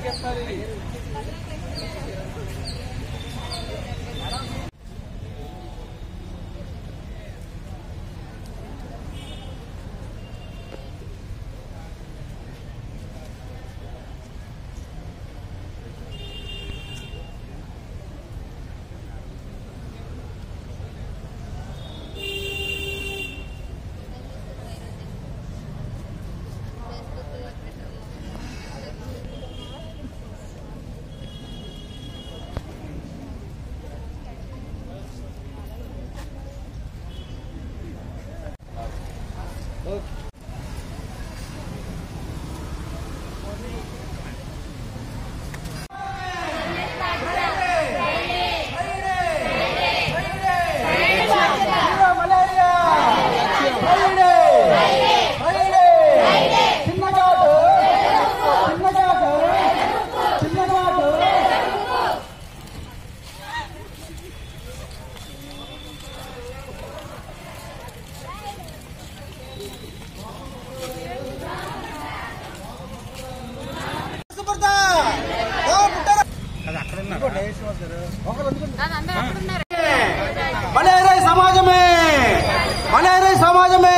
మలేరే సమాజమే మలేరే సమాజమే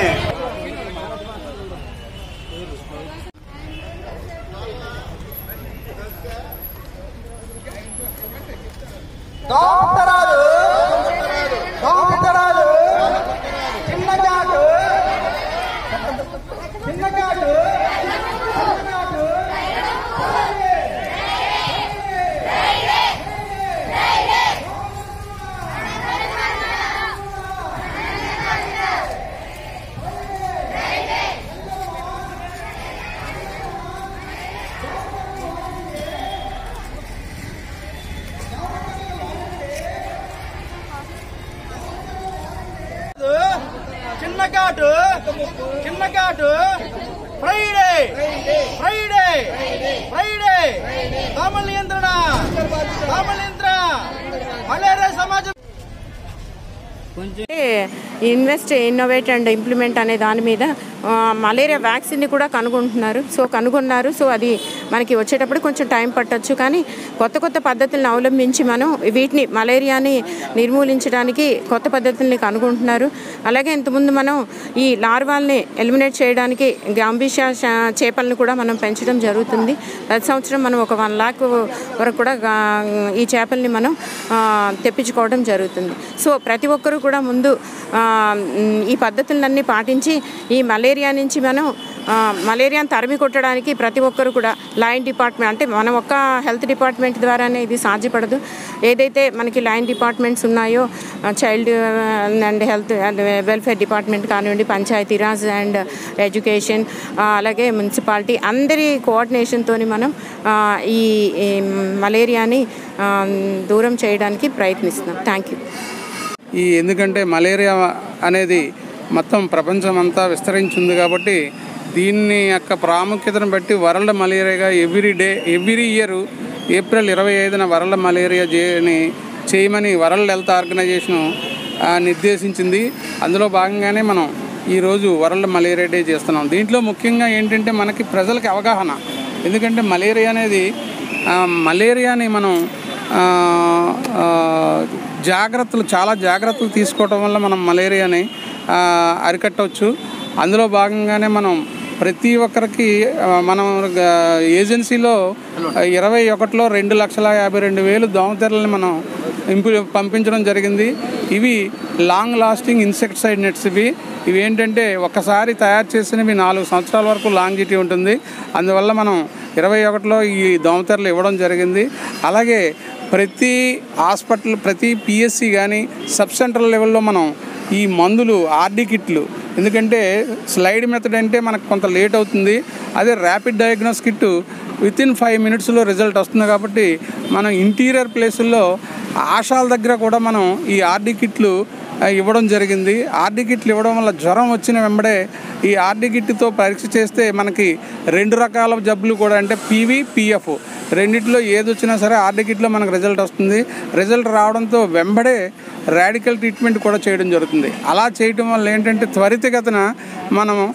దోపుతరాలు దోపుతరాలు చిన్న కాటు చిన్న కాటు చిన్న కాటు చిన్న కాటు చిన్న కాటు ఫ్రైడే ఫ్రైడే ఫ్రైడే దోమల నియంత్రణ దోమల నియంత్రణ మలేరియా సమాజం ఇన్వెస్ట్ ఇన్నోవేట్ అండ్ ఇంప్లిమెంట్ అనే దాని మీద ఆ, మలేరియా వ్యాక్సిన్ని కూడా కనుగొంటున్నారు సో కనుగొన్నారు సో అది మనకి వచ్చేటప్పుడు కొంచెం టైం పట్టొచ్చు కానీ కొత్త కొత్త పద్ధతులను అవలంబించి మనం వీటిని మలేరియాని నిర్మూలించడానికి కొత్త పద్ధతుల్ని కనుగొంటున్నారు అలాగే ఇంతకుముందు మనం ఈ లార్వాల్ని ఎలిమినేట్ చేయడానికి గాంబీషా చా- చేపలను కూడా మనం పెంచడం జరుగుతుంది ప్రతి సంవత్సరం మనం ఒక వన్ లాక్ వరకు కూడా గా- ఈ చేపల్ని మనం ఆ, తెప్పించుకోవడం జరుగుతుంది సో ప్రతి ఒక్కరూ కూడా ముందు ఆ, మ్, ఈ పద్ధతులన్నీ పాటించి ఈ మలేరియా నుంచి మనం ఆ, మలేరియాను తరిమి కొట్టడానికి ప్రతి ఒక్కరు కూడా లైన్ డిపార్ట్మెంట్ అంటే మనం ఒక్క హెల్త్ డిపార్ట్మెంట్ ద్వారానే ఇది సాధ్యపడదు ఏదైతే మనకి లైన్ డిపార్ట్మెంట్స్ ఉన్నాయో child and health and welfare department కానివ్వండి పంచాయతీరాజ్ అండ్ ఎడ్యుకేషన్ అలాగే మున్సిపాలిటీ అందరి కోఆర్డినేషన్తో మనం ఆ, ఈ ఈ మలేరియాని ఆ, దూరం చేయడానికి ప్రయత్నిస్తున్నాం థ్యాంక్ యూ ఈ ఎందుకంటే మలేరియా అనేది మొత్తం ప్రపంచం అంతా విస్తరించింది కాబట్టి దీన్ని యొక్క ప్రాముఖ్యతను బట్టి వరల్డ్ మలేరియాగా every day every year April ఇరవై ఐదున వరల్డ్ మలేరియా డేని చేయమని వరల్డ్ హెల్త్ ఆర్గనైజేషన్ ఆ, నిర్దేశించింది అందులో భాగంగానే మనం ఈరోజు వరల్డ్ మలేరియా డే చేస్తున్నాం దీంట్లో ముఖ్యంగా ఏంటంటే మనకి ప్రజలకి అవగాహన ఎందుకంటే మలేరియా అనేది ఆ, మలేరియాని మనం ఆ, ఆ, జాగ్రత్తలు చాలా జాగ్రత్తలు తీసుకోవటం వల్ల మనం మలేరియాని ఆ, అరికట్టవచ్చు అందులో భాగంగానే మనం ప్రతి ఒక్కరికి ఆ, మనం ఆ, ఏజెన్సీలో ఇరవై ఒకటిలో రెండు లక్షల యాభై రెండు వేలు దోమతెరలని మనం ఇంపు పంపించడం జరిగింది ఇవి లాంగ్ లాస్టింగ్ ఇన్సెక్టిసైడ్ నెట్స్ ఇవి ఇవి ఏంటంటే ఒక్కసారి తయారు చేసినవి నాలుగు సంవత్సరాల వరకు లాంగిటీ ఉంటుంది అందువల్ల మనం ఇరవై ఒకటిలో ఈ దోమతెరలు ఇవ్వడం జరిగింది అలాగే ప్రతి హాస్పిటల్ ప్రతి పిఎస్సి కానీ సబ్ సెంటర్ లెవెల్లో మనం ఈ మందులు ఆర్డీ కిట్లు ఎందుకంటే స్లైడ్ మెథడ్ అంటే మనకు కొంత లేట్ అవుతుంది అదే rapid diagnose kit with in five మినిట్స్లో రిజల్ట్ వస్తుంది కాబట్టి మనం ఇంటీరియర్ ప్లేసుల్లో ఆశాల దగ్గర కూడా మనం ఈ ఆర్డీ కిట్లు ఆ, ఇవ్వడం జరిగింది ఆర్డీ కిట్లు ఇవ్వడం వల్ల జ్వరం వచ్చిన వెంబడే ఈ ఆర్డీ కిట్తో పరీక్ష చేస్తే మనకి రెండు రకాల జబ్బులు కూడా అంటే పీవీ పిఎఫ్ రెండిట్లో ఏది వచ్చినా సరే ఆర్డీ కిట్లో మనకు రిజల్ట్ వస్తుంది రిజల్ట్ రావడంతో వెంబడే రాడికల్ ట్రీట్మెంట్ కూడా చేయడం జరుగుతుంది అలా చేయడం వల్ల ఏంటంటే త్వరితగతిన మనం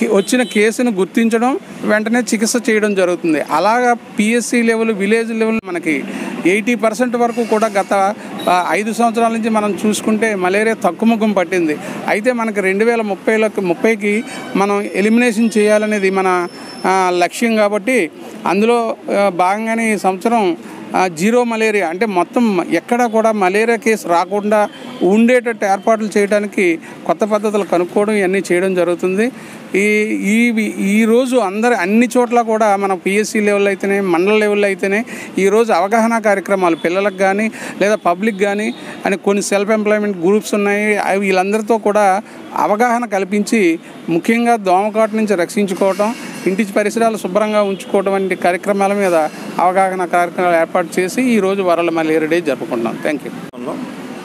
కే- వచ్చిన కేసును గుర్తించడం వెంటనే చికిత్స చేయడం జరుగుతుంది అలాగా పిఎస్సి లెవెల్ విలేజ్ లెవెల్ మనకి ఎయిటీ పర్సెంట్ వరకు కూడా గత ఆ, ఐదు సంవత్సరాల నుంచి మనం చూసుకుంటే మలేరియా తక్కుముఖం పట్టింది అయితే మనకి రెండు వేల ముప్పైలోకి ముప్పైకి మనం ఎలిమినేషన్ చేయాలనేది మన ఆ, లక్ష్యం కాబట్టి అందులో ఆ, భాగంగానే ఈ సంవత్సరం ఆ, జీరో మలేరియా అంటే మొత్తం ఎక్కడ కూడా మలేరియా కేసు రాకుండా ఉండేటట్టు ఏర్పాట్లు చేయడానికి కొత్త పద్ధతులు కనుక్కోవడం ఇవన్నీ చేయడం జరుగుతుంది ఈ ఈ ఈరోజు అందరు అన్ని చోట్ల కూడా మన పిఎస్సి లెవెల్ అయితేనే మండల లెవెల్ అయితేనే ఈరోజు అవగాహన కార్యక్రమాలు పిల్లలకు కానీ లేదా పబ్లిక్ కానీ అని కొన్ని సెల్ఫ్ ఎంప్లాయ్మెంట్ గ్రూప్స్ ఉన్నాయి అవి వీళ్ళందరితో కూడా అవగాహన కల్పించి ముఖ్యంగా దోమకాటు నుంచి రక్షించుకోవటం ఇంటి పరిసరాలు శుభ్రంగా ఉంచుకోవడం వంటి కార్యక్రమాల మీద అవగాహన కార్యక్రమాలు ఏర్పాటు చేసి ఈరోజు వరల్డ్ మలేరియా డే జరుపుకుంటున్నాం థ్యాంక్ యూ ఉన్నాం.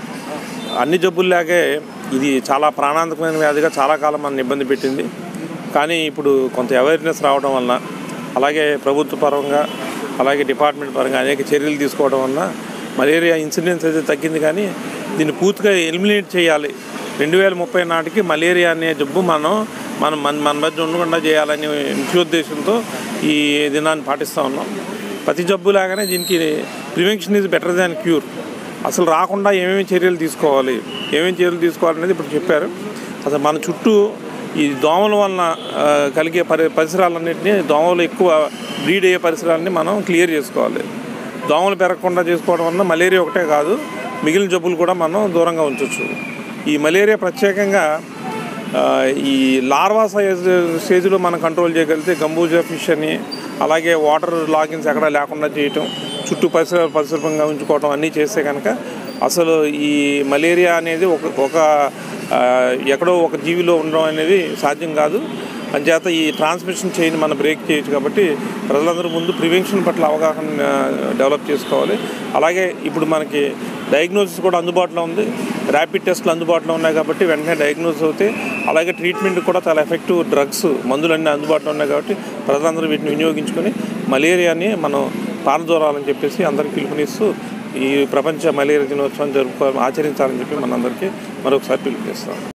అన్ని జబ్బుల్లాగే ఇది చాలా ప్రాణాంతకమైన వ్యాధిగా చాలా కాలం మన ఇబ్బంది పెట్టింది కానీ ఇప్పుడు కొంత అవేర్నెస్ రావడం వలన అలాగే ప్రభుత్వ పరంగా అలాగే డిపార్ట్మెంట్ పరంగా అనేక చర్యలు తీసుకోవడం వలన మలేరియా ఇన్సిడెన్స్ అయితే తగ్గింది కానీ దీన్ని పూర్తిగా ఎలిమినేట్ చేయాలి రెండు వేల ముప్పై నాటికి మలేరియా అనే జబ్బు మనం మనం మన మన మధ్య ఉండకుండా చేయాలనే ముఖ్యోద్దేశంతో ఈ దినాన్ని పాటిస్తూ ఉన్నాం ప్రతి జబ్బు లాగానే దీనికి prevention is better than cure అసలు రాకుండా ఏమేమి చర్యలు తీసుకోవాలి ఏమేమి చర్యలు తీసుకోవాలనేది ఇప్పుడు చెప్పారు అసలు మన చుట్టూ ఈ దోమల వలన ఆ, కలిగే పరి పరిసరాలన్నింటినీ దోమలు ఎక్కువ బ్రీడ్ అయ్యే పరిసరాలని మనం క్లియర్ చేసుకోవాలి దోమలు పెరగకుండా చేసుకోవడం వలన మలేరియా ఒకటే కాదు మిగిలిన జబ్బులు కూడా మనం దూరంగా ఉంచవచ్చు ఈ మలేరియా ప్రత్యేకంగా ఆ, ఈ లార్వా సైజ్ స్టేజ్లో మనం కంట్రోల్ చేయగలిగితే గంబూజా ఫిష్ అని అలాగే వాటర్ లాగిన్స్ ఎక్కడ లేకుండా చేయటం చుట్టూ పరిసర పరిశుభ్రంగా ఉంచుకోవటం అన్నీ చేస్తే కనుక అసలు ఈ మలేరియా అనేది ఒక ఒక ఆ, ఎక్కడో ఒక జీవిలో ఉండడం అనేది సాధ్యం కాదు అంచేత ఈ ట్రాన్స్మిషన్ చైన్ మనం బ్రేక్ చేయొచ్చు కాబట్టి ప్రజలందరూ ముందు ప్రివెన్షన్ పట్ల అవగాహన ఆ, డెవలప్ చేసుకోవాలి అలాగే ఇప్పుడు మనకి డయాగ్నోసిస్ కూడా అందుబాటులో ఉంది ర్యాపిడ్ టెస్ట్లు అందుబాటులో ఉన్నాయి కాబట్టి వెంటనే డయాగ్నోస్ అవుతాయి అలాగే ట్రీట్మెంట్ కూడా చాలా ఎఫెక్టివ్ డ్రగ్స్ మందులన్నీ అందుబాటులో ఉన్నాయి కాబట్టి ప్రజలందరూ వీటిని వినియోగించుకొని మలేరియాని మనం పారదోరాలని చెప్పేసి అందరికీ పిలుపునిస్తూ ఈ ప్రపంచ మలేరియా దినోత్సవం జరుపుకో ఆచరించాలని చెప్పి మనందరికీ మరొకసారి పిలుపునిస్తాం